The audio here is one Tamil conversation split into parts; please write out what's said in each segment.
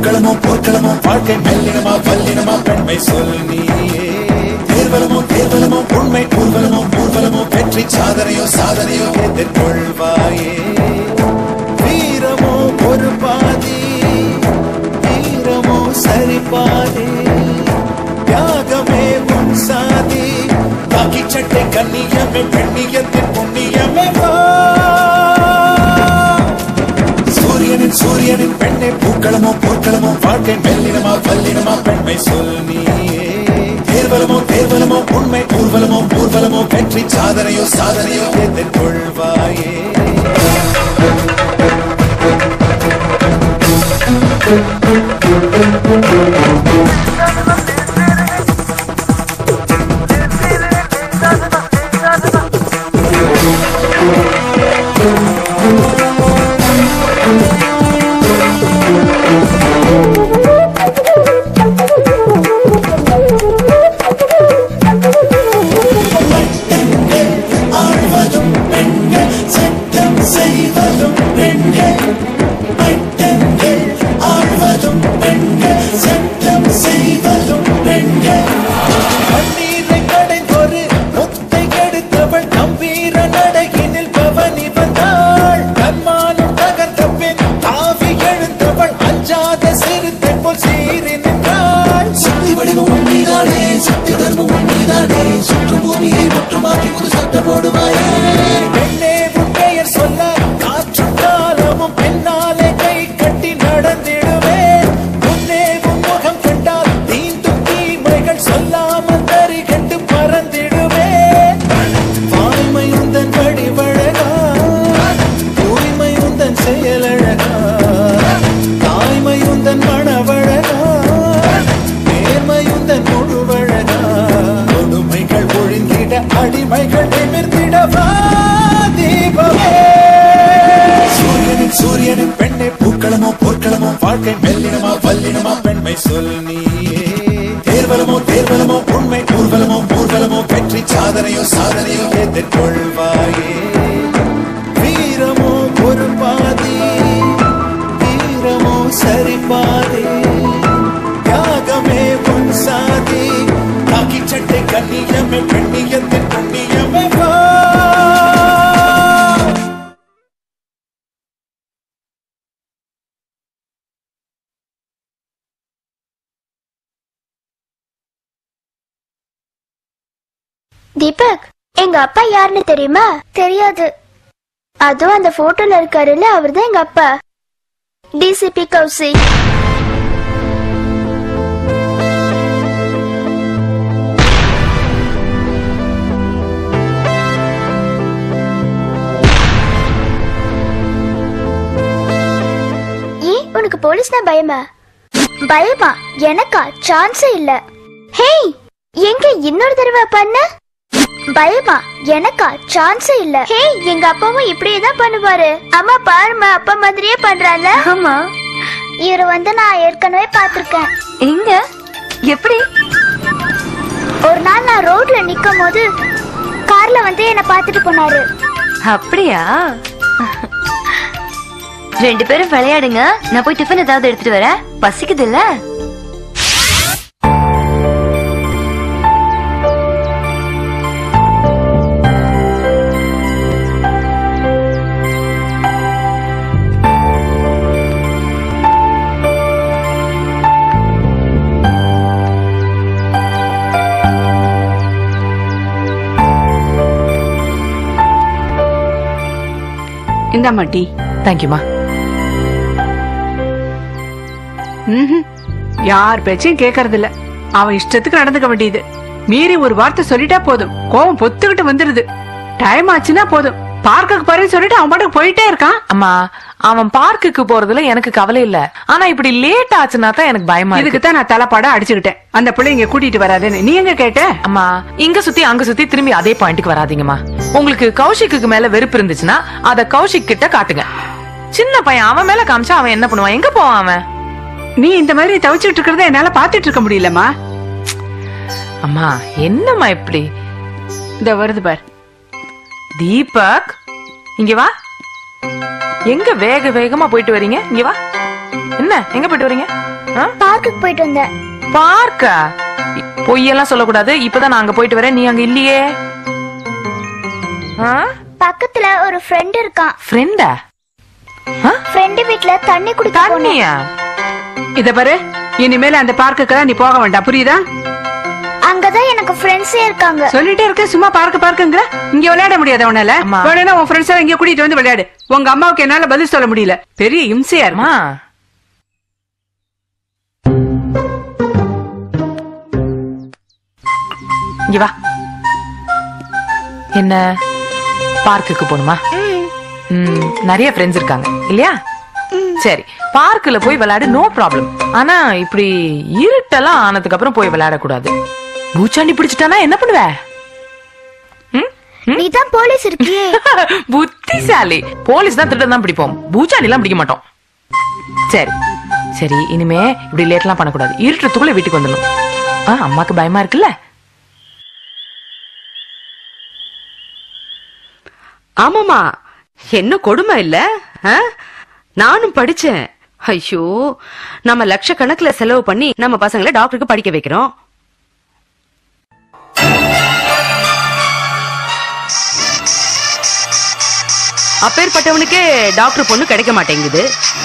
பூக்களமோ போர்க்களமோ வாழ்க்கை மெல்லினமா வல்லினமா பெண்மை சொல் நீயே தேர்வலமோ தேர்வலமோ உண்மை ஊர்வலமோ ஊர்வலமோ வெற்றி சாதனையோ சாதனையோ எதிர்கொள்வாயே வீரமோ ஒரு பாதி வீரமோ சரி பாதி தியாகமே உன் சாதி காக்கி சட்டை கண்ணியமே பெண்ணியத்தின் புண்ணியமே வா சூரியனின் சூரியனின் பெண்ணை பூக்களமோ போர்க்களமோ வாழ்க்கை மெல்லினமா வல்லினமா பெண்மை சொல் நீயே தேர்வலமோ தேர்வலமோ உண்மை ஊர்வலமோ ஊர்வலமோ வெற்றி சாதனையோ சாதனையோ எதிர்கொள்வாயே ஆழ்வதும் பெண்கள் சட்டம் செய்வதும் பெண்கள் பட்டங்கள் ஆழ்வதும் பெண்கள் சட்டம் செய்வதும் பெண்கள் கண்ணீரை கடைந்தொரு முத்தை கெடுத்தவள் கம்பீர நடையினில் பவனி வந்தாள் தன்மானம் தகர்த்த பெண் தாவி எழுந்தவள் அஞ்சாத சிறுத்தை போல் சீறி நின்றாள் சக்தி வடிவம் உண்மைதானே சக்தி தர்மம் உண்மைதானே சுற்று பூமியை முற்றுமாக்கி ஒரு சட்டம் போடுவாயே பெண்ணே உன் பெயர் சொல்ல காற்றும் காலமும் பெண்ணாலே கை கட்டி நடந்திடுவேன் முன்னே உன் முகம் கண்டால் தீண்டும் தீமைகள் சொல்லாமல் தறி கண்டு பறந்திடுவேன் வாய்மை உந்தன் வடிவழகா தூய்மை உந்தன் செயலழகா தாய்மை உந்தன் மணவழகா நேர்மை உந்தன் முழுவழகா கொடுமைகள் ஒழிந்திட அடிமைகள் நிமிர்ந்திடவா தீபமே சூரியனின் சூரியனின் பெண்ணை பூக்களமோ போர்க்களமோ வாழ்க்கை மெல்லினமா வல்லினமா பெண்மை சொல் நீயே தேர்வலமோ தேர்வலமோ உண்மை ஊர்வலமோ ஊர்வலமோ வெற்றி சாதனையோ சாதனையோ எதிர்கொள்வாயே வீரமோ ஒரு பாதி வீரமோ சரி பாதி தியாகமே உன் சாதி காக்கி சட்டை கண்ணியமே பெண்ணியத்தின் புண்ணியமே வா தீபக் எங்க அப்பா யாருன்னு தெரியுமா தெரியாது அதுவும் அந்த போட்டோல இருக்காருல்ல அவர்தான் எங்க அப்பா டிசிபி கௌசி ஏன் உனக்கு போலீஸ்னா பயமா பயமா எனக்கா சான்ஸே இல்ல ஹேய் எங்க இன்னொரு தடவை பண்ண பயமா எனக்கா சான்ஸே இல்ல ஹே எங்க அப்பாவும் இப்படியே தான் பண்ணுவாரு அம்மா பாருமா அப்பா மாதிரியே பண்றாங்க ஆமா இவரை வந்து நான் ஏற்கனவே பார்த்திருக்கேன் எங்க எப்படி ஒரு நாள் நான் ரோட்ல நிக்கும் போது கார்ல வந்து என்ன பார்த்துட்டு போனாரு அப்படியா ரெண்டு பேரும் விளையாடுங்க நான் போய் டிஃபன் ஏதாவது எடுத்துட்டு வரேன் பசிக்குது இல்ல இந்தாம்மா டீ தேங்க்யூமா ம்ஹும். யார் பேச்சையும் கேட்கறது இல்ல அவன் இஷ்டத்துக்கு நடந்துக்க வேண்டியது மீறி ஒரு வார்த்தை சொல்லிட்டா போதும் கோவம் பொத்துக்கிட்டு வந்துடுது டைம் ஆச்சுன்னா போதும் பார்க்குக்கு போறேன்னு சொல்லிட்டு அவன் பாட்டுக்கு போயிட்டே இருக்கான் அம்மா அவன் பார்க்குக்கு போறதுல எனக்கு கவலை இல்ல ஆனா இப்படி லேட் ஆச்சுன்னா தான் எனக்கு பயமா இதுக்கு இருக்கு தான் நான் தலைப்பாட அடிச்சுக்கிட்டேன் அந்த பிள்ளை இங்க கூட்டிட்டு வராதுன்னு நீ எங்க கேட்ட அம்மா இங்க சுத்தி அங்க சுத்தி திரும்பி அதே பாயிண்ட்க்கு வராதீங்கம்மா உங்களுக்கு கௌஷிக்கு மேல வெறுப்பு இருந்துச்சுன்னா அத கௌஷிக் கிட்ட காட்டுங்க சின்ன பையன் அவன் மேல காமிச்சா அவன் என்ன பண்ணுவான் எங்க போவான் அவன் நீ இந்த மாதிரி தவிச்சிட்டு இருக்கிறத என்னால பாத்துட்டு இருக்க முடியலம்மா அம்மா என்னம்மா இப்படி இந்த வருது பார் தீபக் இங்க வா எங்க வேக வேகமா போயிட்டு வரீங்க இங்க வா என்ன எங்க போயிட்டு வரீங்க ஆ? பார்க்குக்கு போயிட்டு வந்தேன் பார்க்கா பொய்யெல்லாம் சொல்லக்கூடாது இப்பதான் நான் அங்க போயிட்டு வரேன் நீ அங்க இல்லையே பக்கத்துல ஒரு ஃப்ரெண்ட் இருக்கான் ஃப்ரெண்டா ஃப்ரெண்டு வீட்ல தண்ணி குடிக்க போனேன் தண்ணியா இத பாரு இனிமேல அந்த பார்க்குக்கெல்லாம் நீ போக வேண்டாம் புரியுதா அங்கதான் எனக்கு ஃப்ரெண்ட்ஸே இருக்காங்க சொல்லிட்டே இருக்க சும்மா பார்க்க பார்க்குங்கிற இங்க விளையாட முடியாது உன்னால அம்மா. வேணும்னா உன் ஃப்ரெண்ட்ஸ் இங்க கூட்டிட்டு வந்து விளையாடு உங்க அம்மாவுக்கு என்னால பதில் சொல்ல முடியல பெரிய இம்சையா இருமா அம்மா இங்க வா என்ன பார்க்குக்கு போகணுமா ம், நிறைய ஃப்ரெண்ட்ஸ் இருக்காங்க இல்லையா சரி பார்க்ல போய் விளையாடு நோ ப்ராப்ளம் ஆனா இப்படி இருட்டெல்லாம் ஆனதுக்கு அப்புறம் போய் விளையாட கூடாது பூச்சாண்டி பிடிச்சிட்டானா என்ன பண்ணுவ ம்? நீ தான் போலீஸ் இருக்கியே புத்திசாலி போலீஸ் தான் திருடன் தான் பிடிப்போம் பூச்சாண்டி எல்லாம் பிடிக்க மாட்டோம் சரி சரி இனிமே இப்படி லேட்லாம் பண்ணக்கூடாது இருட்டுறதுக்குள்ள வீட்டுக்கு வந்துடணும் ஆ, அம்மாக்கு பயமா இருக்குல்ல ஆமாமா என்ன கொடுமை இல்ல ஆ? நானும் படிச்சேன் ஐயோ நம்ம லட்சக்கணக்குல செலவு பண்ணி நம்ம பசங்களை டாக்டருக்கு படிக்க வைக்கிறோம் அப்பேற்பட்டவனுக்கே டாக்டர் பொண்ணு கிடைக்க மாட்டேங்குது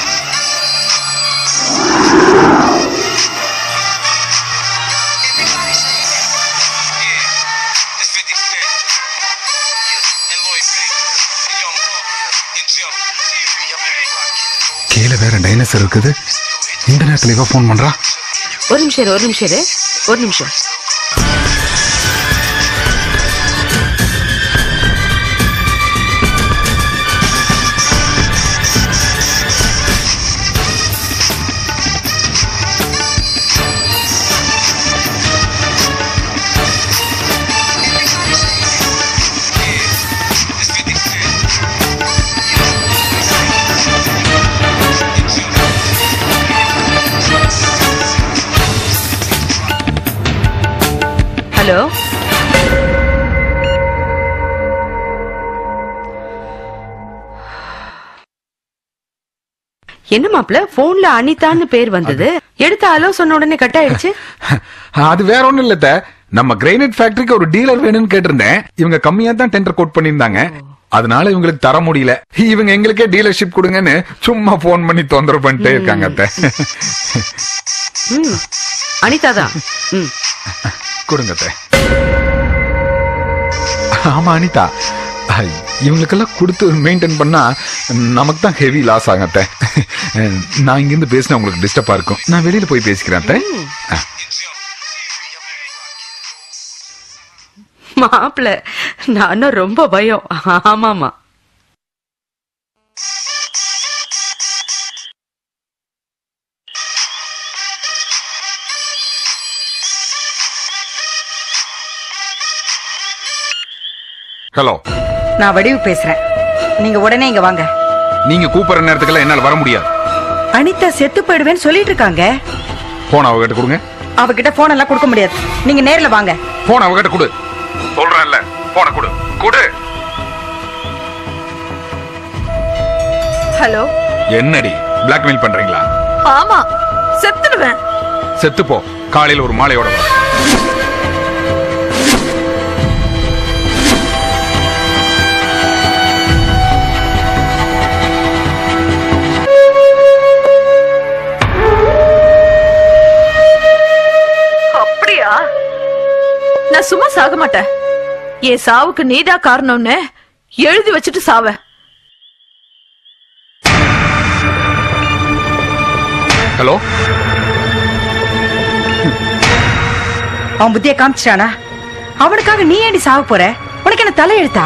கீழே வேற டைனோசர் இருக்குது இந்த நேரத்துல இவ ஃபோன் பண்றா ஒரு நிமிஷம் இரு, ஒரு நிமிஷம் இரு. ஒரு நிமிஷம் ஹலோ என்ன மாப்ள போன்ல அனிதான்னு பேர் வந்தது எடுத்த அலோ சொன்ன உடனே கட் ஆயிடுச்சு அது வேற ஒண்ணும் இல்ல அத்தை. நம்ம கிரைனைட் ஃபேக்டரிக்கு ஒரு டீலர் வேணும்னு கேட்டிருந்தேன் இவங்க கம்மியா தான் டெண்டர் கோட் பண்ணியிருந்தாங்க அதனால இவங்களுக்கு தர முடியல இவங்க எங்களுக்கே டீலர்ஷிப் கொடுங்கன்னு சும்மா போன் பண்ணி தொந்தரவு பண்ணிட்டே இருக்காங்க அத்தை ம் அனிதா தான் ம் கொடுங்க அத்தை. ஆமா அனிதா ஐ, இவங்களுக்கெல்லாம் கொடுத்து மெயின்டைன் பண்ணா நமக்கு தான் ஹெவி லாஸ் ஆகும் அத்தை நான் இங்கிருந்து பேசினா உங்களுக்கு டிஸ்டர்பா இருக்கும் நான் வெளியில போய் பேசிக்கிறேன் அத்தை ஆ. மாப்பிள நானும் ரொம்ப பயம் ஆமாமா ஹலோ நான் வடிவு பேசுறேன் நீங்க உடனே இங்க வாங்க நீங்க கூப்பிடுற நேரத்துக்கெல்லாம் என்னால வர முடியாது அனிதா செத்து போயிடுவேன்னு சொல்லிட்டு இருக்காங்க போன் அவகிட்ட கொடுங்க அவகிட்ட போன் எல்லாம் கொடுக்க முடியாது நீங்க நேர்ல வாங்க போன் அவகிட்ட கொடு சொல்றேன்ல போன கொடு கொடு ஹலோ என்னடி பிளாக்மெயில் பண்றீங்களா ஆமா செத்துடுவேன் செத்து போ காலையில ஒரு மாலையோட வா. அப்படியா நான் சும்மா சாக மாட்டேன் என் சாவுக்கு நீதான் காரணம்னு எழுதி வச்சுட்டு சாவ ஹலோ அவன் புத்திய காமிச்சிட்டானா அவனுக்காக நீ ஏண்டி சாக போற உனக்கு என்ன தலையெழுத்தா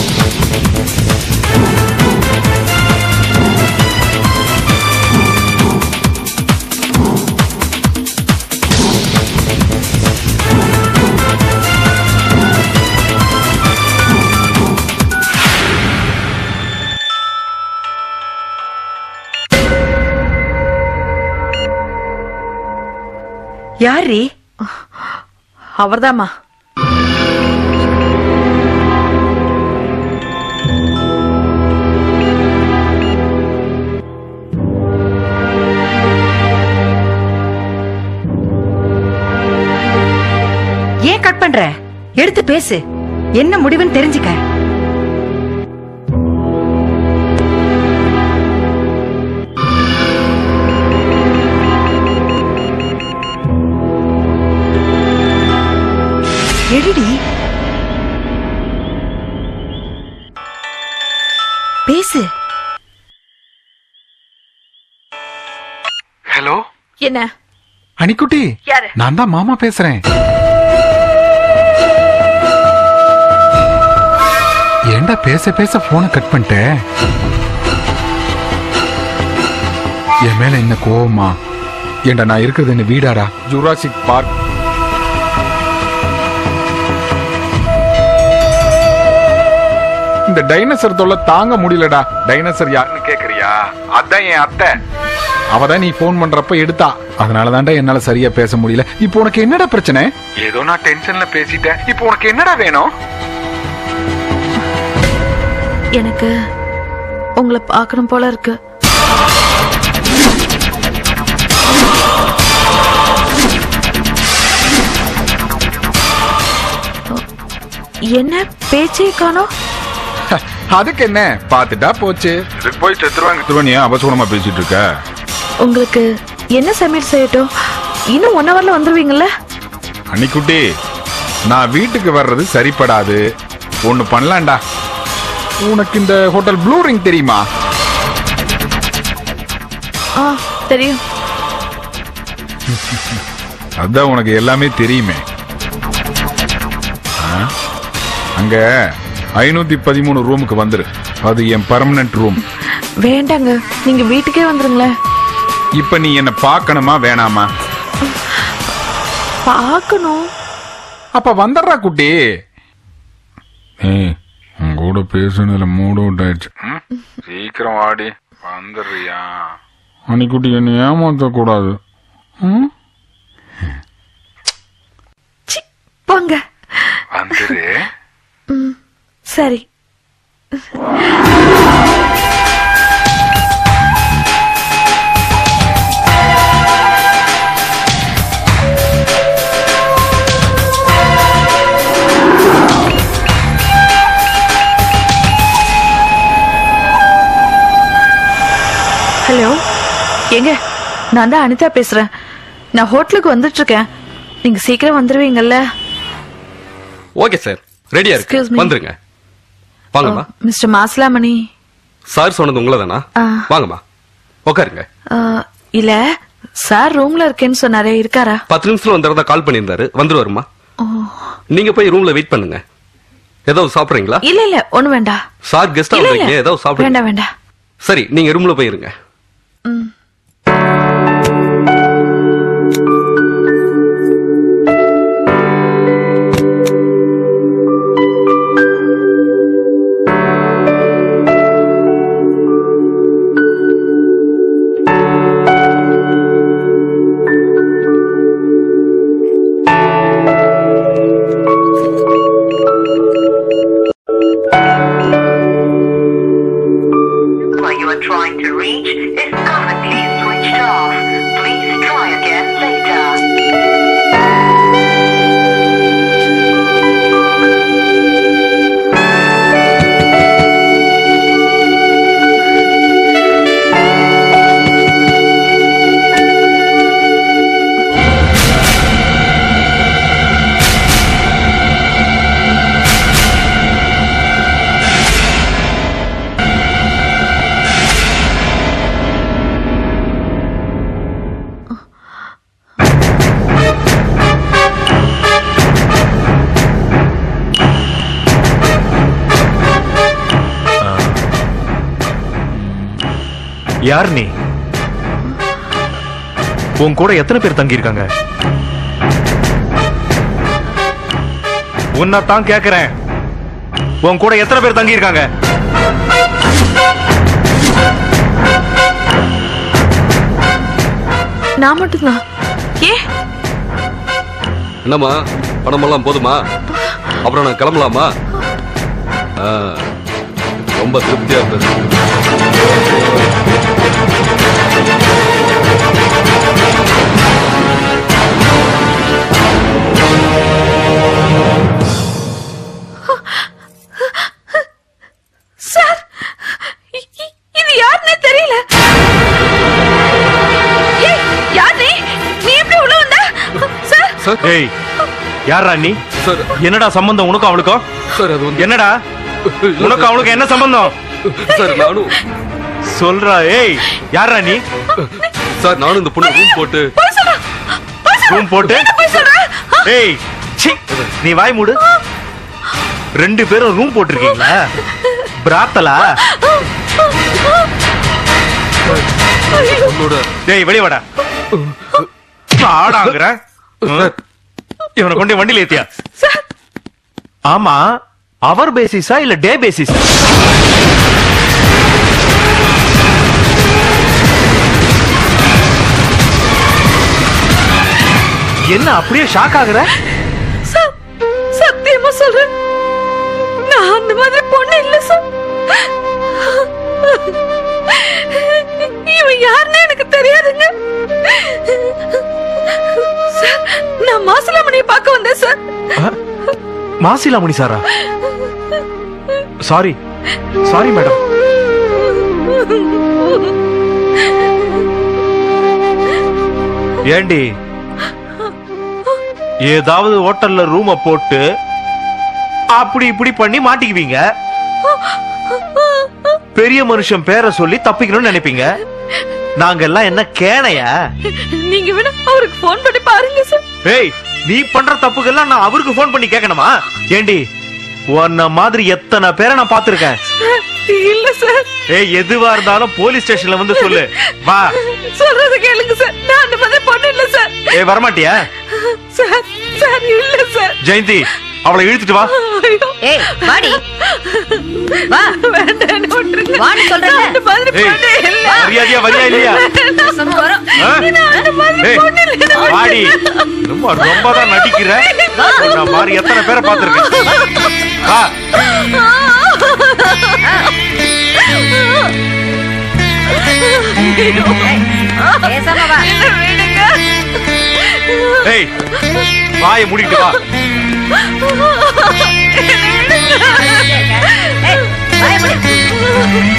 யாரி அவர்தாம்மா பண்ற எடுத்து பேசு என்ன முடிவுன்னு தெரிஞ்சுக்க எடுடி பேசு ஹலோ என்ன அனிக்குட்டி யாரு? நான் தான் மாமா பேசுறேன் ஏன்டா பேச பேச போனை கட் பண்ணிட்ட என் மேல என்ன கோவமா ஏன்டா நான் இருக்கிறது என்ன வீடாடா ஜுராசிக் பார்க் இந்த டைனோசர் தொல்லை தாங்க முடியலடா டைனோசர் யாருன்னு கேக்குறியா அதான் என் அத்தை அவதான் நீ போன் பண்றப்ப எடுத்தா அதனாலதான்டா என்னால சரியா பேச முடியல இப்போ உனக்கு என்னடா பிரச்சனை ஏதோ நான் டென்ஷன்ல பேசிட்டேன் இப்போ உனக்கு என்னடா வேணும் எனக்கு உங்களை பார்க்கணும் போல இருக்கு என்ன பேச்சே காணோம் அதுக்கு என்ன பாத்துட்டா போச்சு இதுக்கு போய் செத்துருவாங்க திருவனியா அவசரமா பேசிட்டு இருக்க உங்களுக்கு என்ன சமையல் செய்யட்டும் இன்னும் ஒன் ஹவர்ல வந்துருவீங்கல்ல அன்னிக்குட்டி நான் வீட்டுக்கு வர்றது சரிப்படாது ஒண்ணு பண்ணலாம்டா உனக்கு இந்த ஹோட்டல் ப்ளூ ரிங் தெரியுமா ஆ தெரியும் அதான் உனக்கு எல்லாமே தெரியுமே ஆ? அங்க ஐநூத்தி பதிமூணு ரூமுக்கு வந்துரு அது என் பர்மனன்ட் ரூம் வேண்டாங்க நீங்க வீட்டுக்கே வந்துருங்களேன் இப்ப நீ என்ன பார்க்கணுமா வேணாமா பார்க்கணும் அப்ப வந்துடுறா குட்டி ஏய் உங்க கூட பேசுனதுல மூட் அவுட் ஆயிடுச்சு ம்? சீக்கிரம் வாடி வந்துடுறியா அன்னைக்குட்டி என்ன ஏமாத்த கூடாது ம்? போங்க வந்துரு ம், சரி ஹலோ எங்க நான் தான் அனிதா பேசுறேன் நான் ஹோட்டலுக்கு வந்துட்டு இருக்கேன் நீங்க சீக்கிரம் வந்துருவீங்கல்ல ஓகே சார் ரெடியா Excuse இருக்கு me. வந்துருங்க வாங்கம்மா மிஸ்டர் மாஸ்லாமணி சார் சொன்னது உங்களை தானா ஆ. வாங்கம்மா உட்காருங்க ஆ, இல்ல சார் ரூம்ல இருக்கேன்னு சொன்னாரே இருக்காரா பத்து நிமிஷத்துல வந்துறதா கால் பண்ணியிருந்தாரு வந்துருவாருமா ஓ, நீங்க போய் ரூம்ல வெயிட் பண்ணுங்க ஏதாவது சாப்பிடுறீங்களா இல்ல இல்ல ஒண்ணு வேண்டாம் சார் கெஸ்டா இல்ல, வந்தீங்க இல்ல. ஏதாவது சாப்பிடுங்க வேண்டாம் வேண்டாம் சரி நீங்க ரூம்ல போயிருங்க ம். number you are trying to reach is currently switched off. Please try again later. யார் நீ உன் கூட எத்தனை பேர் தங்கியிருக்காங்க உன்னை தான் கேக்குறேன் உன் கூட எத்தனை பேர் தங்கியிருக்காங்க நான் மட்டும்தான் ஏ என்னம்மா பணமெல்லாம் போதுமா அப்புறம் நான் கிளம்பலாமா ஆ, ரொம்ப திருப்தியா இருந்தது சார் ஏய் யாரா நீ சார் என்னடா சம்பந்தம் உனக்கும் அவளுக்கும் சார் அது வந்து என்னடா உனக்கு அவளுக்கு என்ன சம்பந்தம் சார் நானும் சொல்றா ஏய் யாரா நீ சார் நானும் இந்த பொண்ணு ரூம் போட்டு ரூம் போட்டு ஏய் சீ நீ வாய் மூடு ரெண்டு பேரும் ரூம் போட்டிருக்கீங்களா பிராத்தலா பொண்ணோட டேய் வெளிய வாடா ஆடாங்கற இவனை கொண்டு வண்டியில ஏத்தியா ஆமா அவர் பேசிஸா இல்ல டே பேசிஸா என்ன அப்படியே ஷாக் ஆகுற சார் சத்தியமா சொல்றேன் நான் அந்த மாதிரி பொண்ணு இல்ல சார் இவன் யாருன்னு எனக்கு தெரியாதுங்க சார் நான் மாசிலாமணியை பார்க்க வந்தேன் சார் மாசிலாமணி சாரா சாரி சாரி மேடம் ஏண்டி ஏதாவது ஹோட்டல்ல ரூம போட்டு அப்படி இப்படி பண்ணி மாட்டிக்குவீங்க பெரிய மனுஷன் பேரை சொல்லி தப்பிக்கணும்னு நினைப்பீங்க நாங்க எல்லாம் என்ன கேனையா நீங்க வேணா அவருக்கு போன் பண்ணி பாருங்க சார் ஏய் நீ பண்ற தப்புக்கெல்லாம் நான் அவருக்கு ஃபோன் பண்ணி கேட்கணுமா ஏண்டி உன்ன மாதிரி எத்தனை பேரை நான் பார்த்திருக்கேன் இல்ல சார் ஏய் எதுவா இருந்தாலும் போலீஸ் ஸ்டேஷன்ல வந்து சொல்லு வா சொல்றது கேளுங்க சார் நான் அந்த மாதிரி பொண்ணு இல்ல சார் ஏய் வரமாட்டியா சார் சார் இல்ல சார் ஜெயந்தி அவளை இழுத்துட்டு வா ஏய் வாடி வா வேண்டாம் விட்டுருங்க வான்னு சொல்றேன்ல. அந்த மாதிரி ஏய், பொண்ணு இல்ல மரியாதையா வரியா இல்லையா சொன்ன வரோம் ஆ? நான் அந்த மாதிரி ஏய், பொண்ணு இல்ல வாடி ரொம்ப ரொம்ப தான் நடிக்கிற உன்ன மாதிரி எத்தனை பேரை பார்த்திருக்கேன் வா பேசாம வா விடுங்க ஏய் வாயை மூடிட்டு வா ஏய், வாயை மூடு.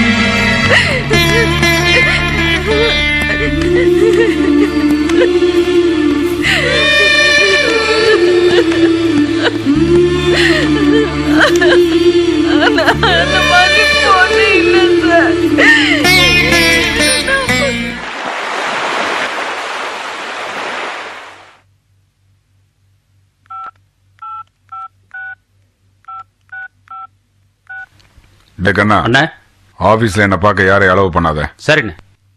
நான் அந்த மாதிரி பொண்ணு இல்ல சார் டே கண்ணா அண்ணா ஆபீஸ்ல என்ன பார்க்க யாரையும் அலோவ் பண்ணாத சரிண்ணே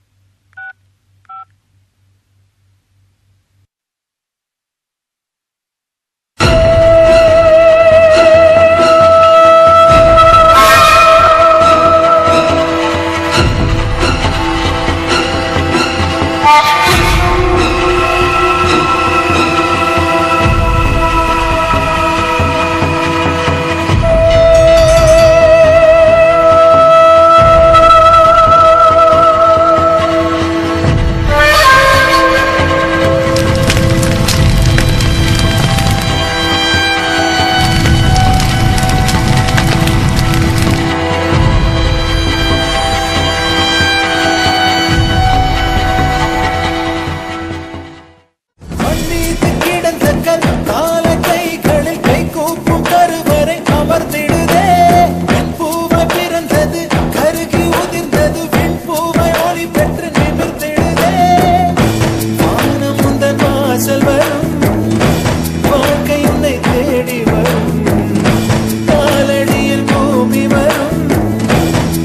மன்னித்து கிடந்த கல் கால கைகளில் கை கூப்பும் கருவறை அமர்ந்திடுதே பெண் பூவை பிறந்தது கருகி உதிர்ந்தது பெண் பூவை ஒளி பெற்று நிமிர்ந்திடுதே வானம் உந்தன் வாசல் வரும் வாழ்க்கை உன்னை தேடி வரும் காலடியில் பூமி வரும்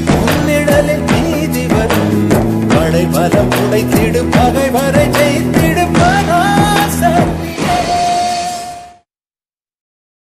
உன்னிடலில் நீதி வரும் மழை பலம் உடைத்திடும் பகை வரை ஜெயித்திடும்